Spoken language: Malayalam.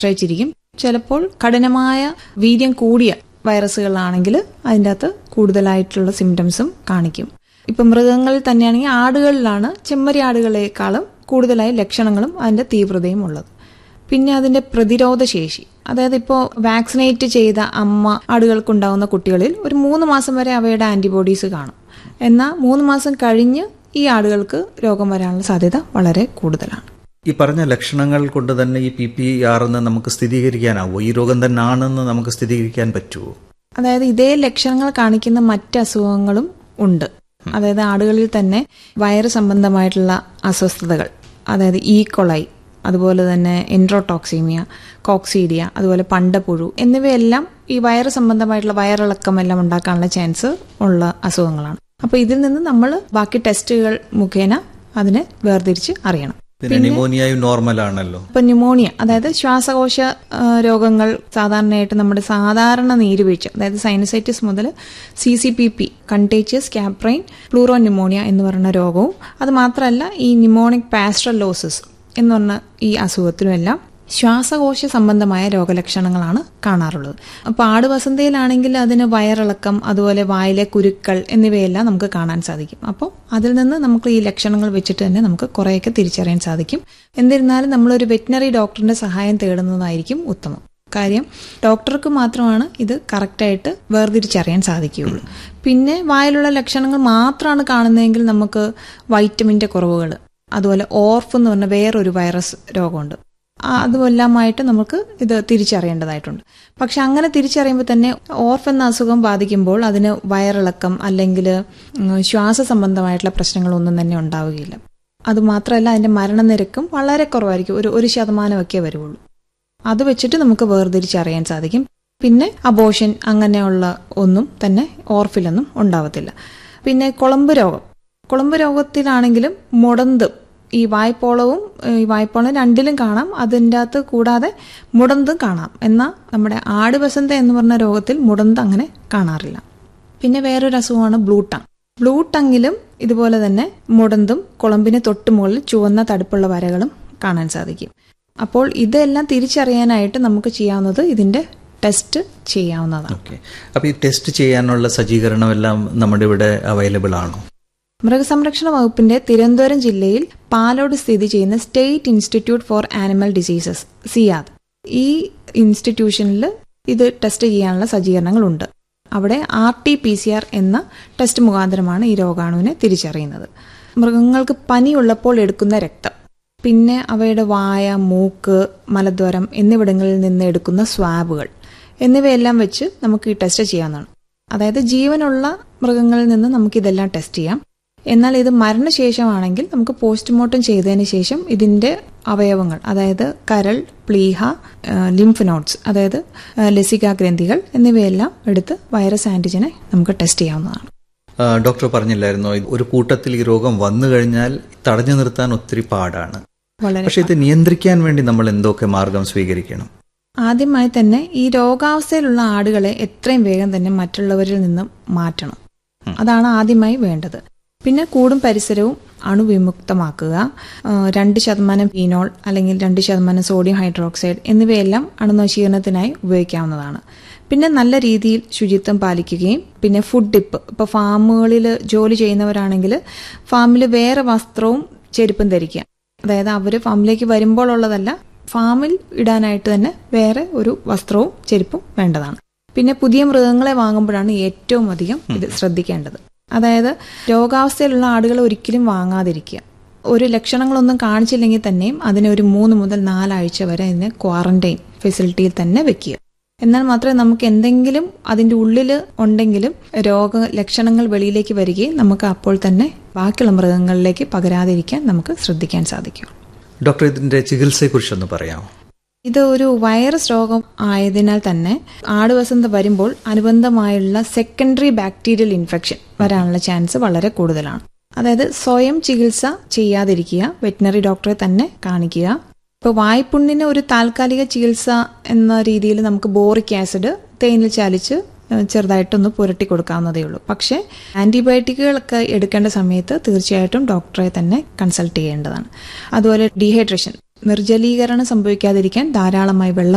ആശ്രയിച്ചിരിക്കും ചിലപ്പോൾ കഠിനമായ വീര്യം കൂടിയ വൈറസുകളാണെങ്കിൽ അതിൻ്റെ അകത്ത് കൂടുതലായിട്ടുള്ള സിംറ്റംസും കാണിക്കും ഇപ്പം മൃഗങ്ങളിൽ തന്നെയാണെങ്കിൽ ആടുകളിലാണ് ചെമ്മരി ആടുകളെക്കാളും കൂടുതലായി ലക്ഷണങ്ങളും അതിൻ്റെ തീവ്രതയും ഉള്ളത് പിന്നെ അതിന്റെ പ്രതിരോധ ശേഷി അതായത് ഇപ്പോൾ വാക്സിനേറ്റ് ചെയ്ത അമ്മ ആടുകൾക്കുണ്ടാവുന്ന കുട്ടികളിൽ ഒരു മൂന്ന് മാസം വരെ അവയുടെ ആന്റിബോഡീസ് കാണും എന്നാൽ മൂന്ന് മാസം കഴിഞ്ഞ് ഈ ആടുകൾക്ക് രോഗം വരാനുള്ള സാധ്യത വളരെ കൂടുതലാണ് ഈ പറഞ്ഞ ലക്ഷണങ്ങൾ കൊണ്ട് തന്നെ ഈ പി പി ആർ എന്ന് നമുക്ക് സ്ഥിരീകരിക്കാനാവോ ഈ രോഗം തന്നെ ആണെന്ന് നമുക്ക് സ്ഥിരീകരിക്കാൻ പറ്റുമോ അതായത് ഇതേ ലക്ഷണങ്ങൾ കാണിക്കുന്ന മറ്റ് അസുഖങ്ങളും ഉണ്ട് അതായത് ആടുകളിൽ തന്നെ വയറ് സംബന്ധമായിട്ടുള്ള അസ്വസ്ഥതകൾ അതായത് ഈ കൊളൈ അതുപോലെ തന്നെ എൻട്രോടോക്സീമിയ കോക്സീഡിയ അതുപോലെ പണ്ടപ്പുഴു എന്നിവയെല്ലാം ഈ വയറ് സംബന്ധമായിട്ടുള്ള വയറിളക്കം എല്ലാം ഉണ്ടാക്കാനുള്ള ചാൻസ് ഉള്ള അസുഖങ്ങളാണ് അപ്പോൾ ഇതിൽ നിന്ന് നമ്മൾ ബാക്കി ടെസ്റ്റുകൾ മുഖേന അതിനെ വേർതിരിച്ച് അറിയണം പിന്നെ ന്യൂമോണിയയും നോർമൽ ആണല്ലോ ഇപ്പൊ ന്യൂമോണിയ അതായത് ശ്വാസകോശ ആ, രോഗങ്ങൾ സാധാരണയായിട്ട് നമ്മുടെ സാധാരണ നീരുവീഴ്ച അതായത് സൈനസൈറ്റിസ് മുതൽ C C P P contagious caprine pleuro pneumonia എന്ന് പറയുന്ന രോഗവും അത് മാത്രമല്ല ഈ ന്യൂമോണിക് പാസ്ട്രലോസിസ് എന്ന് പറഞ്ഞ ഈ അസുഖത്തിനുമെല്ലാം ശ്വാസകോശ സംബന്ധമായ രോഗലക്ഷണങ്ങളാണ് കാണാറുള്ളത് അപ്പോൾ ആടുവസന്തയിലാണെങ്കിൽ അതിന് വയറിളക്കം അതുപോലെ വായിലെ കുരുക്കൾ എന്നിവയെല്ലാം നമുക്ക് കാണാൻ സാധിക്കും അപ്പോൾ അതിൽ നിന്ന് നമുക്ക് ഈ ലക്ഷണങ്ങൾ വെച്ചിട്ട് തന്നെ നമുക്ക് കുറേയൊക്കെ തിരിച്ചറിയാൻ സാധിക്കും എന്നിരുന്നാലും നമ്മളൊരു വെറ്റിനറി ഡോക്ടറിന്റെ സഹായം തേടുന്നതായിരിക്കും ഉത്തമം കാര്യം ഡോക്ടർക്ക് മാത്രമാണ് ഇത് കറക്റ്റായിട്ട് വേർതിരിച്ചറിയാൻ സാധിക്കുകയുള്ളൂ പിന്നെ വായിലുള്ള ലക്ഷണങ്ങൾ മാത്രമാണ് കാണുന്നതെങ്കിൽ നമുക്ക് വൈറ്റമിൻ്റെ കുറവുകൾ അതുപോലെ ഓർഫ് എന്ന് പറഞ്ഞ വേറൊരു വൈറസ് രോഗമുണ്ട് ആ, അതുമെല്ലാമായിട്ട് നമുക്ക് ഇത് തിരിച്ചറിയേണ്ടതായിട്ടുണ്ട് പക്ഷെ അങ്ങനെ തിരിച്ചറിയുമ്പോൾ തന്നെ ഓർഫ് എന്ന അസുഖം ബാധിക്കുമ്പോൾ അതിന് വയറിളക്കം അല്ലെങ്കിൽ ഉം, ശ്വാസ സംബന്ധമായിട്ടുള്ള പ്രശ്നങ്ങളൊന്നും തന്നെ ഉണ്ടാവുകയില്ല അതുമാത്രമല്ല അതിന്റെ മരണനിരക്കും വളരെ കുറവായിരിക്കും ഒരു ഒരു ശതമാനമൊക്കെ വരുള്ളൂ അത് വെച്ചിട്ട് നമുക്ക് വേർതിരിച്ചറിയാൻ സാധിക്കും പിന്നെ അബോഷൻ അങ്ങനെയുള്ള ഒന്നും തന്നെ ഓർഫിലൊന്നും ഉണ്ടാവത്തില്ല പിന്നെ കുളമ്പ് രോഗം കുളമ്പ് രോഗത്തിലാണെങ്കിലും മുടന്ത് ഈ വായ്പോളവും ഏഹ്, ഈ വായ്പോളം രണ്ടിലും കാണാം അതിൻ്റെ അകത്ത് കൂടാതെ മുടന്തും കാണാം എന്നാൽ നമ്മുടെ ആടുവസന്ത എന്ന് പറഞ്ഞ രോഗത്തിൽ മുടന്ത് അങ്ങനെ കാണാറില്ല പിന്നെ വേറൊരു അസുഖമാണ് ബ്ലൂ ടങ് ബ്ലൂ ടങ്ങിലും ഇതുപോലെ തന്നെ മുടന്തും കുളമ്പിന് തൊട്ട് മുകളിൽ ചുവന്ന തടുപ്പുള്ള വരകളും കാണാൻ സാധിക്കും അപ്പോൾ ഇതെല്ലാം തിരിച്ചറിയാനായിട്ട് നമുക്ക് ചെയ്യാവുന്നത് ഇതിന്റെ ടെസ്റ്റ് ചെയ്യാവുന്നതാണ് ഓക്കെ അപ്പൊ ഈ ടെസ്റ്റ് ചെയ്യാനുള്ള സജ്ജീകരണം എല്ലാം നമ്മുടെ ഇവിടെ അവൈലബിൾ ആണോ മൃഗസംരക്ഷണ വകുപ്പിന്റെ തിരുവനന്തപുരം ജില്ലയിൽ പാലോട് സ്ഥിതി ചെയ്യുന്ന state institute for animal diseases SIAD ഈ ഇൻസ്റ്റിറ്റ്യൂഷനിൽ ഇത് ടെസ്റ്റ് ചെയ്യാനുള്ള സജ്ജീകരണങ്ങളുണ്ട് അവിടെ R T P C R എന്ന ടെസ്റ്റ് മുഖാന്തരമാണ് ഈ രോഗാണുവിനെ തിരിച്ചറിയുന്നത് മൃഗങ്ങൾക്ക് പനിയുള്ളപ്പോൾ എടുക്കുന്ന രക്തം പിന്നെ അവയുടെ വായ മൂക്ക് മലദ്വാരം എന്നിവിടങ്ങളിൽ നിന്ന് എടുക്കുന്ന സ്വാബുകൾ എന്നിവയെല്ലാം വെച്ച് നമുക്ക് ഈ ടെസ്റ്റ് ചെയ്യാവുന്നതാണ് അതായത് ജീവനുള്ള മൃഗങ്ങളിൽ നിന്ന് നമുക്ക് ഇതെല്ലാം ടെസ്റ്റ് ചെയ്യാം എന്നാൽ ഇത് മരണശേഷമാണെങ്കിൽ നമുക്ക് പോസ്റ്റ്മോർട്ടം ചെയ്തതിന് ശേഷം ഇതിന്റെ അവയവങ്ങൾ അതായത് കരൾ പ്ലീഹ ലിംഫ് നോട്ട്സ് അതായത് ആ, ലസിക ഗ്രന്ഥികൾ എന്നിവയെല്ലാം എടുത്ത് വൈറസ് ആന്റിജനെ നമുക്ക് ടെസ്റ്റ് ചെയ്യാവുന്നതാണ് ആ, ഡോക്ടർ പറഞ്ഞില്ലായിരുന്നോ ഒരു കൂട്ടത്തിൽ ഈ രോഗം വന്നു കഴിഞ്ഞാൽ തടഞ്ഞു നിർത്താൻ ഒത്തിരി പാടാണ് വളരെ പക്ഷെ ഇത് നിയന്ത്രിക്കാൻ വേണ്ടി നമ്മൾ എന്തൊക്കെ മാർഗം സ്വീകരിക്കണം ആദ്യമായി തന്നെ ഈ രോഗാവസ്ഥയിലുള്ള ആടുകളെ എത്രയും വേഗം തന്നെ മറ്റുള്ളവരിൽ നിന്നും മാറ്റണം അതാണ് ആദ്യമായി വേണ്ടത് പിന്നെ കൂടും പരിസരവും അണുവിമുക്തമാക്കുക ആ, രണ്ട് ശതമാനം ഫീനോൾ അല്ലെങ്കിൽ രണ്ട് ശതമാനം സോഡിയം ഹൈഡ്രോക്സൈഡ് എന്നിവയെല്ലാം അണുനശീകരണത്തിനായി ഉപയോഗിക്കാവുന്നതാണ് പിന്നെ നല്ല രീതിയിൽ ശുചിത്വം പാലിക്കുകയും പിന്നെ ഫുഡ് ടിപ്പ് ഇപ്പോൾ ഫാമുകളിൽ ജോലി ചെയ്യുന്നവരാണെങ്കിൽ ഫാമിൽ വേറെ വസ്ത്രവും ചെരുപ്പും ധരിക്കുക അതായത് അവർ ഫാമിലേക്ക് വരുമ്പോൾ ഉള്ളതല്ല ഫാമിൽ ഇടാനായിട്ട് തന്നെ വേറെ ഒരു വസ്ത്രവും ചെരുപ്പും വേണ്ടതാണ് പിന്നെ പുതിയ മൃഗങ്ങളെ വാങ്ങുമ്പോഴാണ് ഏറ്റവും അധികം ഇത് ശ്രദ്ധിക്കേണ്ടത് അതായത് രോഗാവസ്ഥയിലുള്ള ആടുകളെ ഒരിക്കലും വാങ്ങാതിരിക്കുക ഒരു ലക്ഷണങ്ങളൊന്നും കാണിച്ചില്ലെങ്കിൽ തന്നെയും അതിനെ ഒരു മൂന്ന് മുതൽ നാലാഴ്ച വരെ അതിനെ ക്വാറന്റൈൻ ഫെസിലിറ്റിയിൽ തന്നെ വെക്കുക എന്നാൽ മാത്രമേ നമുക്ക് എന്തെങ്കിലും അതിന്റെ ഉള്ളിൽ ഉണ്ടെങ്കിലും രോഗ ലക്ഷണങ്ങൾ വെളിയിലേക്ക് വരികയും നമുക്ക് അപ്പോൾ തന്നെ ബാക്കിയുള്ള മൃഗങ്ങളിലേക്ക് പകരാതിരിക്കാൻ നമുക്ക് ശ്രദ്ധിക്കാൻ സാധിക്കും ഡോക്ടർ ഇതിന്റെ ചികിത്സയെക്കുറിച്ചൊന്ന് പറയാമോ ഇത് ഒരു വൈറസ് രോഗം ആയതിനാൽ തന്നെ ആടുവസന്ത വരുമ്പോൾ അനുബന്ധമായുള്ള സെക്കൻഡറി ബാക്ടീരിയൽ ഇൻഫെക്ഷൻ വരാനുള്ള ചാൻസ് വളരെ കൂടുതലാണ് അതായത് സ്വയം ചികിത്സ ചെയ്യാതിരിക്കുക വെറ്റിനറി ഡോക്ടറെ തന്നെ കാണിക്കുക ഇപ്പോൾ വായ്പുണ്ണിന് ഒരു താൽക്കാലിക ചികിത്സ എന്ന രീതിയിൽ നമുക്ക് ബോറിക് ആസിഡ് തേനിൽ ചാലിച്ച് ഏഹ്, ചെറുതായിട്ടൊന്ന് പുരട്ടി കൊടുക്കാവുന്നതേ ഉള്ളൂ പക്ഷേ ആന്റിബയോട്ടിക്കുകളൊക്കെ എടുക്കേണ്ട സമയത്ത് തീർച്ചയായിട്ടും ഡോക്ടറെ തന്നെ കൺസൾട്ട് ചെയ്യേണ്ടതാണ് അതുപോലെ ഡീഹൈഡ്രേഷൻ നിർജ്ജലീകരണം സംഭവിക്കാതിരിക്കാൻ ധാരാളമായി വെള്ളം